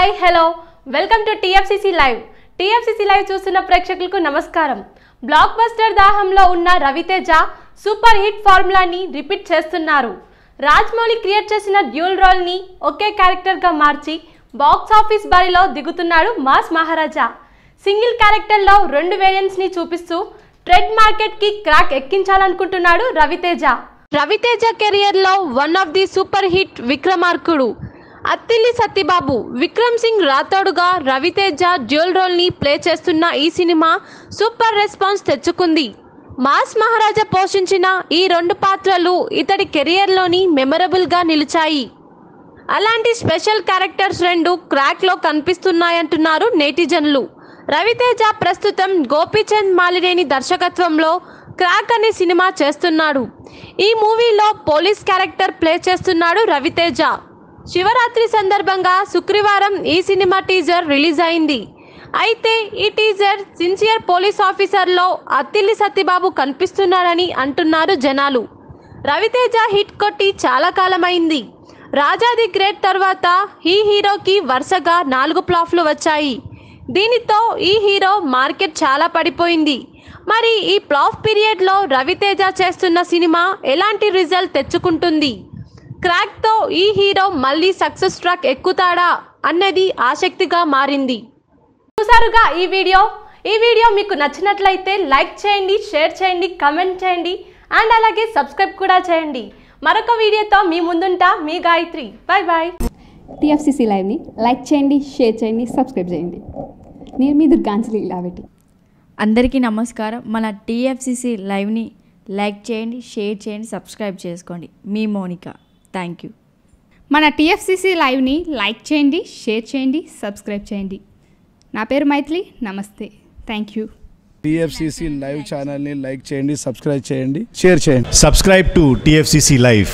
Hi hello welcome to TFCC live TFCC live చూస్తున్న ప్రేక్షకులకు నమస్కారం బ్లాక్ బస్టర్ దాహంలో ఉన్న రవితేజ సూపర్ హిట్ ఫార్ములాని రిపీట్ చేస్తున్నారు రాజ్మౌళి క్రియేట్ చేసిన డ్యూల్ రోల్ని ఒకే క్యారెక్టర్గా మార్చి బాక్స్ ఆఫీస్ బరిలో దిగుతున్నాడు మాస్ మహారాజా సింగిల్ క్యారెక్టర్లో రెండు వేరియంట్స్ని చూపిస్తూ ట్రెడ్ మార్కెట్కి క్రాక్ ఎక్కించాలనుకుంటున్నాడు రవితేజ రవితేజ కెరియర్లో one of the super hit Vikramarkudu Athili Satyababu Vikram Singh రాథోడుగా రవితేజ డ్యూల్ రోల్ని ప్లే చేస్తున్న ఈ సినిమా సూపర్ రెస్పాన్స్ తెచ్చుకుంది మాస్ మహారాజా పోషించిన ఈ రెండు పాత్రలు ఇతడి కెరియర్లోని మెమరబుల్గా నిలిచాయి అలాంటి స్పెషల్ క్యారెక్టర్స్ రెండు క్రాక్లో కనిపిస్తున్నాయంటున్నారు నేటిజన్లు రవితేజ ప్రస్తుతం గోపీచంద్ మాలినేని దర్శకత్వంలో క్రాక్ అనే సినిమా చేస్తున్నాడు ఈ మూవీలో పోలీస్ క్యారెక్టర్ ప్లే చేస్తున్నాడు రవితేజ శివరాత్రి సందర్భంగా శుక్రవారం ఈ సినిమా టీజర్ రిలీజ్ అయింది అయితే ఈ టీజర్ సిన్సియర్ పోలీస్ ఆఫీసర్లో అత్తిల్లి సత్యబాబు కనిపిస్తున్నాడని అంటున్నారు జనాలు రవితేజ హిట్ కొట్టి చాలా కాలమైంది రాజా ది గ్రేట్ తర్వాత ఈ హీరోకి వరుసగా నాలుగు ప్లాఫ్లు వచ్చాయి దీనితో ఈ హీరో మార్కెట్ చాలా పడిపోయింది మరి ఈ ప్లాఫ్ పీరియడ్లో రవితేజ చేస్తున్న సినిమా ఎలాంటి రిజల్ట్ తెచ్చుకుంటుంది క్రాక్తో ఈ హీరో మళ్ళీ సక్సెస్ ట్రాక్ ఎక్కుతాడా అన్నది ఆసక్తిగా మారింది చూసారుగా ఈ వీడియో ఈ వీడియో మీకు నచ్చినట్లయితే లైక్ చేయండి షేర్ చేయండి కమెంట్ చేయండి అండ్ అలాగే సబ్స్క్రైబ్ కూడా చేయండి మరొక వీడియోతో మీ ముందుంటా మీ గాయత్రి బాయ్ బాయ్ టీఎఫ్సీసీ లైవ్ని లైక్ చేయండి షేర్ చేయండి సబ్స్క్రైబ్ చేయండి నేను మీ దుర్గాంజలి ఇలావెట్టి అందరికీ నమస్కారం మన టీఎఫ్సిసి లైవ్ని లైక్ చేయండి షేర్ చేయండి సబ్స్క్రైబ్ చేసుకోండి మీ మోనిక థ్యాంక్ యూ మన టీఎఫ్సీసీ లైవ్ని లైక్ చేయండి షేర్ చేయండి సబ్స్క్రైబ్ చేయండి నా పేరు మైథిలి నమస్తే థ్యాంక్ యూ టిఎఫ్సిసి లైవ్ ఛానల్ని లైక్ చేయండి సబ్స్క్రైబ్ చేయండి షేర్ చేయండి subscribe to TFCC Live.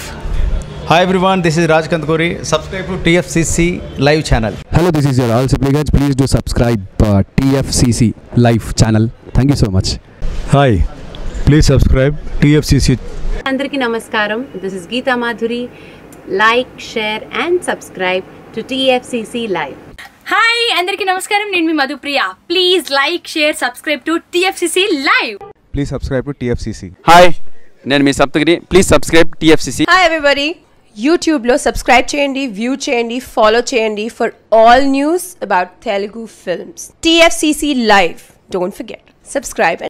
Hi everyone, this is Raj Kandkori. Subscribe to TFCC live channel. Hello, this is your all supplicants. Please do subscribe uh, TFCC live channel. Thank you so much. Hi, please subscribe TFCC అందరికీ నమస్కారం this is Geetha Madhuri like share and subscribe to TFCC live hi అందరికీ నమస్కారం నేను మీ Madhupriya please like share subscribe to TFCC live Please subscribe to TFCC. Hi నేను మీ Saptagiri please subscribe TFCC hi everybody యూట్యూబ్లో subscribe చేయండి వ్యూ చేయండి ఫాలో చేయండి for all news about Telugu films TFCC live don't forget subscribe